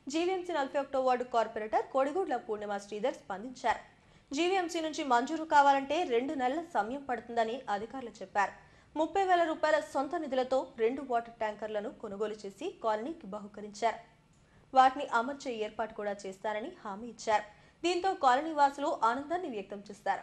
GVMC నలభై ఒకటో ward corporator Kodigudla Purnima Sridhar స్పందించారు జీవీఎంసీ నుంచి మంజూరు కావాలంటే రెండు నెలల సమయం పడుతుందని అధికారులు చెప్పారు ముప్పై వేల రూపాయల సొంత నిధులతో రెండు వాటర్ ట్యాంకర్లను కొనుగోలు చేసి కాలనీకి బహుకరించారు వాటిని అమర్చే ఏర్పాటు కూడా చేస్తారని హామీ ఇచ్చారు దీంతో కాలనీ వాసులు ఆనందాన్ని వ్యక్తం చేస్తారు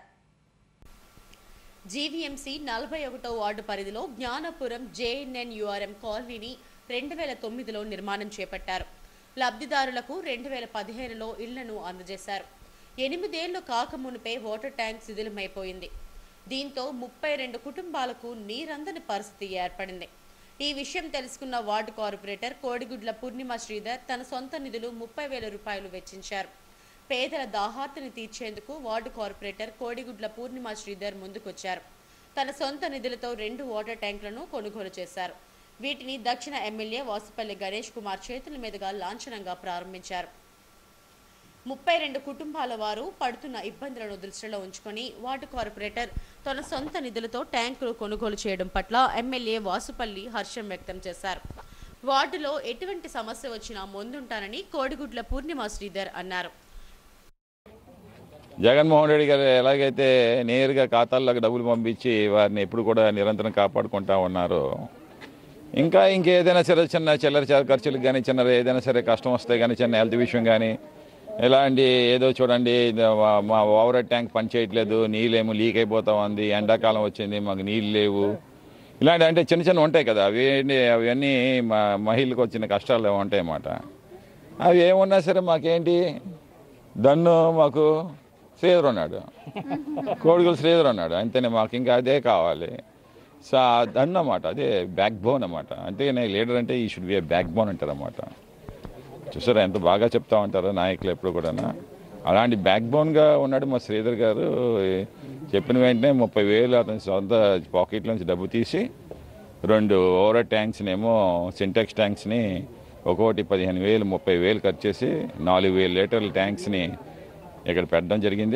జీవీఎంసీ నలభై ఒకటో వార్డు పరిధిలో జ్ఞానపురం జేఎన్ఎన్ యుఆర్ఎం కాలనీని రెండు వేల తొమ్మిదిలో నిర్మాణం చేపట్టారు లబ్ధిదారులకు రెండు వేల పదిహేనులో ఇళ్లను అందజేశారు ఎనిమిదేళ్లు కాకమునిపే వాటర్ ట్యాంక్ శిథిలమైపోయింది దీంతో ముప్పై రెండు కుటుంబాలకు నీరందని పరిస్థితి ఏర్పడింది ఈ విషయం తెలుసుకున్న వార్డు కార్పొరేటర్ కోడిగుడ్ల పూర్ణిమ శ్రీధర్ తన సొంత నిధులు ముప్పై వేల రూపాయలు వెచ్చించారు పేదల దాహార్తిని తీర్చేందుకు వార్డు కార్పొరేటర్ కోడిగుడ్ల పూర్ణిమ శ్రీధర్ ముందుకొచ్చారు తన సొంత నిధులతో రెండు వాటర్ ట్యాంకులను కొనుగోలు చేశారు వీటిని దక్షిణ ఎమ్మెల్యే వాసుపల్లి గణేష్ కుమార్ చేతుల మీదుగా లాంఛనంగా ప్రారంభించారు ముప్పై రెండు కుటుంబాల వారు పడుతున్న ఇబ్బందులను దృష్టిలో ఉంచుకొని వార్డు కార్పొరేటర్ తన సొంత నిధులతో ట్యాంకులు కొనుగోలు చేయడం పట్ల ఎమ్మెల్యే వాసుపల్లి హర్షం వ్యక్తం చేశారు వార్డులో ఎటువంటి సమస్య వచ్చినా ముందుంటానని కోడిగుడ్ల పూర్ణిమ శ్రీధర్ అన్నారు జగన్మోహన్ రెడ్డి గారు ఎలాగైతే నేరుగా ఖాతాల్లోకి డబ్బులు పంపించి వారిని ఎప్పుడు కూడా నిరంతరం కాపాడుకుంటా ఉన్నారు ఇంకా ఇంకేదైనా సరే చిన్న చిల్లర చిల్లర ఖర్చులకు కానీ చిన్న ఏదైనా సరే కష్టం వస్తే కానీ చిన్న హెల్త్ విషయం కానీ ఇలాంటి ఏదో చూడండి ఇది మా- మా ఓవర్ హెడ్ ట్యాంక్ పని చేయట్లేదు నీళ్ళేమో లీక్ అయిపోతా ఉంది ఎండాకాలం వచ్చింది మాకు నీళ్ళు లేవు ఇలాంటి అంటే చిన్న చిన్న ఉంటాయి కదా అవి అవన్నీ మా మహిళలకు వచ్చిన కష్టాలు ఉంటాయి అన్నమాట అవి ఏమున్నా సరే మాకేంటి దన్ను మాకు శ్రీధర్ ఉన్నాడు కోడిగులు శ్రీధర్ ఉన్నాడు అంతేనే మాకు ఇంకా అదే కావాలి సో ఆ దన్ను అన్నమాట అదే బ్యాక్ బోన్ అన్నమాట అంతేనే లీడర్ అంటే ఈ షుడ్ బి బ్యాక్ బోన్ అంటారు అన్నమాట చూసారా ఎంత బాగా చెప్తా ఉంటారో నాయకులు ఎప్పుడు కూడా అలాంటి బ్యాక్ బోన్గా ఉన్నాడు మా శ్రీధర్ గారు చెప్పిన వెంటనే ముప్పై వేలు అతని సొంత పాకెట్ నుంచి డబ్బు తీసి రెండు ఓవర్ ట్యాంక్స్ని ఏమో సింటెక్స్ ట్యాంక్స్ని ఒక్కొక్కటి పదిహేను వేలు ముప్పై వేలు ఖర్చు చేసి నాలుగు వేలు లీటర్ల ట్యాంక్స్ని ఇక్కడ పెట్టడం జరిగింది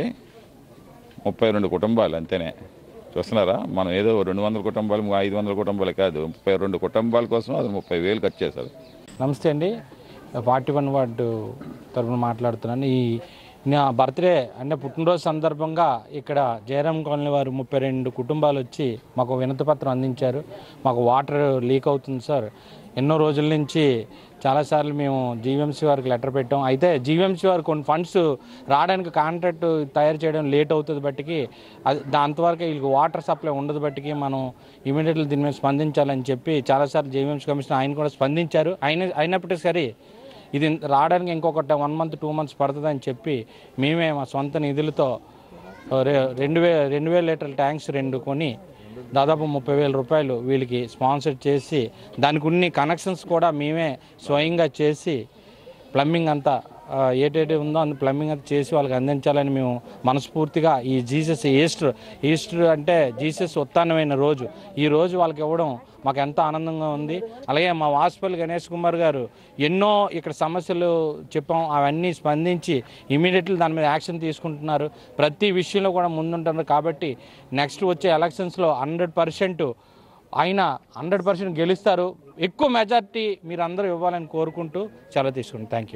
ముప్పై రెండు కుటుంబాలు అంతేనే చూస్తున్నారా మనం ఏదో రెండు వందల కుటుంబాలు ఐదు వందల కుటుంబాలు కాదు ముప్పై రెండు కుటుంబాల కోసం అది ముప్పై వేలు ఖర్చు చేశారు నమస్తే అండి ఫార్టీ వన్ వార్డు తరఫున మాట్లాడుతున్నాను ఈ నా బర్త్డే అంటే పుట్టినరోజు సందర్భంగా ఇక్కడ జయరాం కాలనీ వారు ముప్పై రెండు కుటుంబాలు వచ్చి మాకు వినతి పత్రం అందించారు మాకు వాటర్ లీక్ అవుతుంది సార్ ఎన్నో రోజుల నుంచి చాలాసార్లు మేము జీవీఎంసీ వారికి లెటర్ పెట్టాం అయితే జీవీఎంసీ వారు కొన్ని ఫండ్స్ రావడానికి కాంట్రాక్ట్ తయారు చేయడం లేట్ అవుతుంది బట్టికి అది దాంతవరకు వీళ్ళకి వాటర్ సప్లై ఉండదు బట్టికి మనం ఇమీడియట్లీ దీని మీద స్పందించాలని చెప్పి చాలాసార్లు జీవీఎంసీ కమిషనర్ ఆయన కూడా స్పందించారు అయిన అయినప్పటికీ సరే ఇది రావడానికి ఇంకొక వన్ మంత్ టూ మంత్స్ పడుతుందని చెప్పి మేమే మా సొంత నిధులతో రె- రెండు వే రెండు వేల లీటర్ల ట్యాంక్స్ రెండు కొని దాదాపు ముప్పై వేల రూపాయలు వీళ్ళకి స్పాన్సర్ చేసి దానికి ఉన్ని కనెక్షన్స్ కూడా మేమే స్వయంగా చేసి ప్లంబింగ్ అంతా ఆ, ఏటేటి ఉందో అంత ప్లంబింగ్ అంతా చేసి వాళ్ళకి అందించాలని మేము మనస్ఫూర్తిగా ఈ జీసస్ ఈస్టర్ ఈస్టర్ అంటే జీసస్ ఉత్థానమైన రోజు ఈ రోజు వాళ్ళకి ఇవ్వడం మాకు ఎంతో ఆనందంగా ఉంది అలాగే మా వాసుపల్లి గణేష్ కుమార్ గారు ఎన్నో ఇక్కడ సమస్యలు చెప్పాం అవన్నీ స్పందించి ఇమీడియట్లీ దాని మీద యాక్షన్ తీసుకుంటున్నారు ప్రతి విషయంలో కూడా ముందుంటున్నారు కాబట్టి నెక్స్ట్ వచ్చే ఎలక్షన్స్లో హండ్రెడ్ పర్సెంట్ ఆయన హండ్రెడ్ పర్సెంట్ గెలుస్తారు ఎక్కువ మెజార్టీ మీరు అందరూ ఇవ్వాలని కోరుకుంటూ చాలా తీసుకుంటాం థ్యాంక్ యూ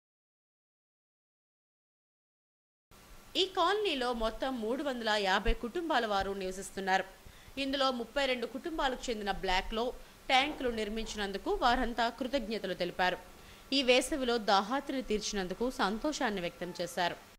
ఈ కాలనీలో మొత్తం మూడు వందల యాభై కుటుంబాల వారు నివసిస్తున్నారు ఇందులో ముప్పై రెండు కుటుంబాలకు చెందిన బ్లాక్లో ట్యాంకులు నిర్మించినందుకు వారంతా కృతజ్ఞతలు తెలిపారు ఈ వేసవిలో దాహార్తిని తీర్చినందుకు సంతోషాన్ని వ్యక్తం చేశారు